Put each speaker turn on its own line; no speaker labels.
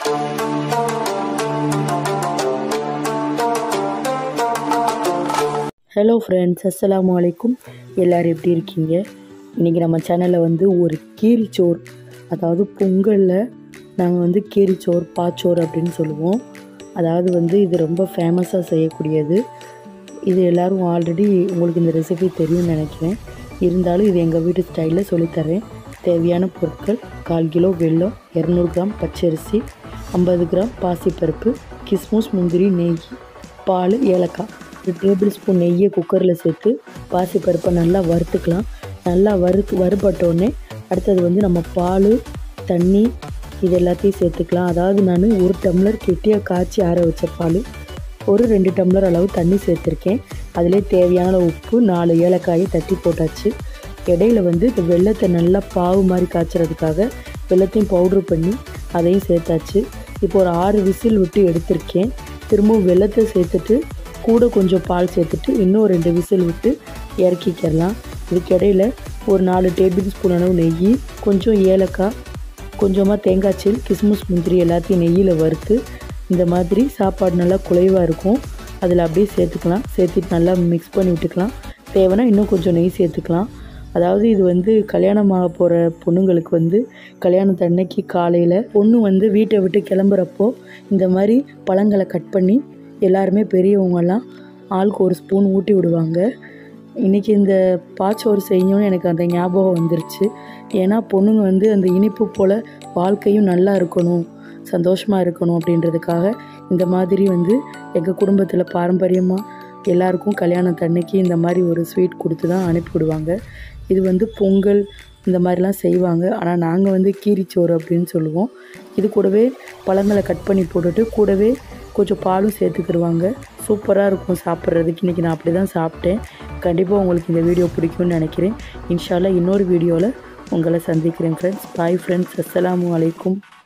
hello friends அஸ்ஸலாமு அலைக்கும் எல்லோரும் எப்படி இருக்கீங்க இன்றைக்கி நம்ம சேனலில் வந்து ஒரு கீரிச்சோர் அதாவது பொங்கலில் நாங்கள் வந்து கீரிச்சோர் பாச்சோர் அப்படின்னு சொல்லுவோம் அதாவது வந்து இது ரொம்ப ஃபேமஸாக செய்யக்கூடியது இது எல்லோரும் ஆல்ரெடி உங்களுக்கு இந்த ரெசிபி தெரியும்னு நினைக்கிறேன் இருந்தாலும் இது எங்கள் வீட்டு ஸ்டைலில் சொல்லித்தரேன் தேவையான பொருட்கள் கால் கிலோ வெல்லம் இரநூறு கிராம் பச்சரிசி ஐம்பது கிராம் பாசிப்பருப்பு கிஸ்மிஸ் முந்திரி நெய் பால் ஏலக்காய் ஒரு டேபிள் ஸ்பூன் நெய்யை குக்கரில் சேர்த்து பாசிப்பருப்பை நல்லா வறுத்துக்கலாம் நல்லா வறுத்து வறுபட்டோடனே அடுத்தது வந்து நம்ம பால் தண்ணி இது எல்லாத்தையும் சேர்த்துக்கலாம் அதாவது நான் ஒரு டம்ளர் கெட்டியாக காய்ச்சி ஆற வச்ச பால் ஒரு ரெண்டு டம்ளர் அளவு தண்ணி சேர்த்துருக்கேன் அதிலே தேவையான அளவு உப்பு நாலு ஏலக்காயை தட்டி போட்டாச்சு இடையில வந்து இந்த வெள்ளத்தை நல்லா பாவு மாதிரி காய்ச்சறதுக்காக வெள்ளத்தையும் பவுட்ரு பண்ணி அதையும் சேர்த்தாச்சு இப்போ ஒரு ஆறு விசில் விட்டு எடுத்திருக்கேன் திரும்பவும் வெள்ளத்தை சேர்த்துட்டு கூட கொஞ்சம் பால் சேர்த்துட்டு இன்னும் ரெண்டு விசில் விட்டு இறக்கிக்கிறலாம் இதுக்கு இடையில ஒரு நாலு டேபிள் ஸ்பூன் அளவு நெய் கொஞ்சம் ஏலக்காய் கொஞ்சமாக தேங்காய் சீல் கிஸ்மிஸ் முந்திரி எல்லாத்தையும் நெய்யில் வறுத்து இந்த மாதிரி சாப்பாடு நல்லா குலைவாக இருக்கும் அதில் அப்படியே சேர்த்துக்கலாம் சேர்த்துட்டு நல்லா மிக்ஸ் பண்ணி விட்டுக்கலாம் தேவைன்னா இன்னும் கொஞ்சம் நெய் சேர்த்துக்கலாம் அதாவது இது வந்து கல்யாணமாக போகிற பொண்ணுங்களுக்கு வந்து கல்யாணத்து அன்னைக்கு காலையில் பொண்ணு வந்து வீட்டை விட்டு கிளம்புறப்போ இந்த மாதிரி பழங்களை கட் பண்ணி எல்லாருமே பெரியவங்கெல்லாம் ஆளுக்கு ஒரு ஸ்பூன் ஊட்டி விடுவாங்க இன்றைக்கி இந்த பாச்சோறு செய்யணும்னு எனக்கு அந்த ஞாபகம் வந்துருச்சு ஏன்னா பொண்ணுங்க வந்து அந்த இனிப்பு போல் வாழ்க்கையும் நல்லா இருக்கணும் சந்தோஷமாக இருக்கணும் அப்படின்றதுக்காக இந்த மாதிரி வந்து எங்கள் குடும்பத்தில் பாரம்பரியமாக எல்லாருக்கும் கல்யாணத்தன்னைக்கு இந்த மாதிரி ஒரு ஸ்வீட் கொடுத்து தான் அனுப்பிவிடுவாங்க இது வந்து பொங்கல் இந்த மாதிரிலாம் செய்வாங்க ஆனால் நாங்கள் வந்து கீரிச்சோறு அப்படின்னு சொல்லுவோம் இது கூடவே பழங்களை கட் பண்ணி போட்டுட்டு கூடவே கொஞ்சம் பாலும் சேர்த்துக்கிடுவாங்க சூப்பராக இருக்கும் சாப்பிட்றதுக்கு இன்றைக்கி நான் அப்படி தான் சாப்பிட்டேன் கண்டிப்பாக உங்களுக்கு இந்த வீடியோ பிடிக்கும்னு நினைக்கிறேன் இன்ஷால்லா இன்னொரு வீடியோவில் உங்களை சந்திக்கிறேன் ஃப்ரெண்ட்ஸ் பாய் ஃப்ரெண்ட்ஸ் அஸ்ஸலாமு அலைக்கும்